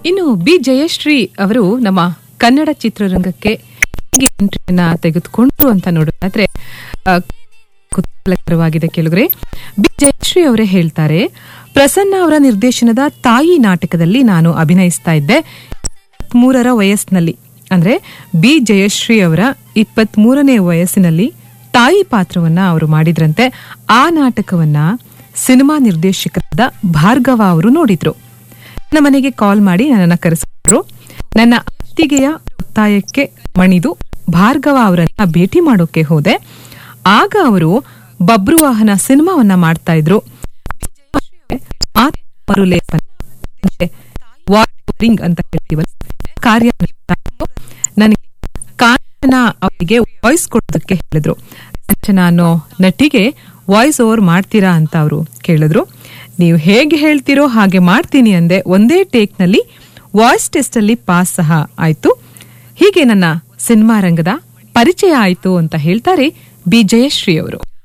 ಇನ್ನು ಬಿ ಜಯಶ್ರೀ ಅವರು ನಮ್ಮ ಕನ್ನಡ ಚಿತ್ರರಂಗಕ್ಕೆ ಹೇಗೆ ಎಂಟ್ರಿಯನ್ನ ತೆಗೆದುಕೊಂಡ್ರು ಅಂತ ನೋಡೋದಾದ್ರೆ ಆ, ಕುತೂಹಲಕರವಾಗಿದೆ ಕೆಲವರೆ ಬಿ ಜಯಶ್ರೀ ಅವರೇ ಹೇಳ್ತಾರೆ ಪ್ರಸನ್ನ ಅವರ ನಿರ್ದೇಶನದ ತಾಯಿ ನಾಟಕದಲ್ಲಿ ನಾನು ಅಭಿನಯಿಸ್ತಾ ಇದ್ದೆ ಮೂರರ ವಯಸ್ಸಿನಲ್ಲಿ ಅಂದ್ರೆ ಬಿ ಜಯಶ್ರೀ ಅವರ ಇಪ್ಪತ್ತ್ ಮೂರನೇ ವಯಸ್ಸಿನಲ್ಲಿ ತಾಯಿ ಪಾತ್ರವನ್ನ ಅವರು ಮಾಡಿದ್ರಂತೆ ಆ ನಾಟಕವನ್ನ ಸಿನಿಮಾ ನಿರ್ದೇಶಕರಾದ ಭಾರ್ಗವ ಅವರು ನೋಡಿದ್ರು ನನ್ನ ಮನೆಗೆ ಕಾಲ್ ಮಾಡಿ ನನ್ನನ್ನ ಕರೆಸಿದ್ರು ನನ್ನ ಅತ್ತಿಗೆಯ ಒತ್ತಾಯಕ್ಕೆ ಮಣಿದು ಭಾರ್ಗವ ಅವರನ್ನ ಭೇಟಿ ಮಾಡೋಕೆ ಹೋದೆ ಆಗ ಅವರು ಬಬ್ರುವಾಹನ ಸಿನಿಮಾವನ್ನ ಮಾಡ್ತಾ ಇದ್ರು ಆತ್ಮ ಮರುಲೇಪನ ಅಂದ್ರೆ ವಾಟರಿಂಗ್ ಅಂತ ಹೇಳ್ತೀವಲ್ಲ ಕಾರ್ಯ ನಡೀತಾ ಇತ್ತು. ನನಗೆ ಕಾಂಚನ ಅವರಿಗೆ ವಾಯ್ಸ್ ಕೊಡೋದಕ್ಕೆ ಹೇಳಿದ್ರು ಕಾಂಚನ ಅನ್ನೋ ನಟಿಗೆ ವಾಯ್ಸ್ ಓವರ್ ಮಾಡ್ತೀರಾ ಅಂತ ಅವರು ಕೇಳಿದ್ರು ನೀವು ಹೇಗೆ ಹೇಳ್ತೀರೋ ಹಾಗೆ ಮಾಡ್ತೀನಿ ಅಂದೆ ಒಂದೇ ಟೇಕ್ ನಲ್ಲಿ ವಾಯ್ಸ್ ಟೆಸ್ಟ್ ಅಲ್ಲಿ ಪಾಸ್ ಸಹ ಆಯ್ತು ಹೀಗೆ ನನ್ನ ಸಿನಿಮಾ ರಂಗದ ಪರಿಚಯ ಆಯ್ತು ಅಂತ ಹೇಳ್ತಾರೆ ಬಿ ಜಯಶ್ರೀ ಅವರು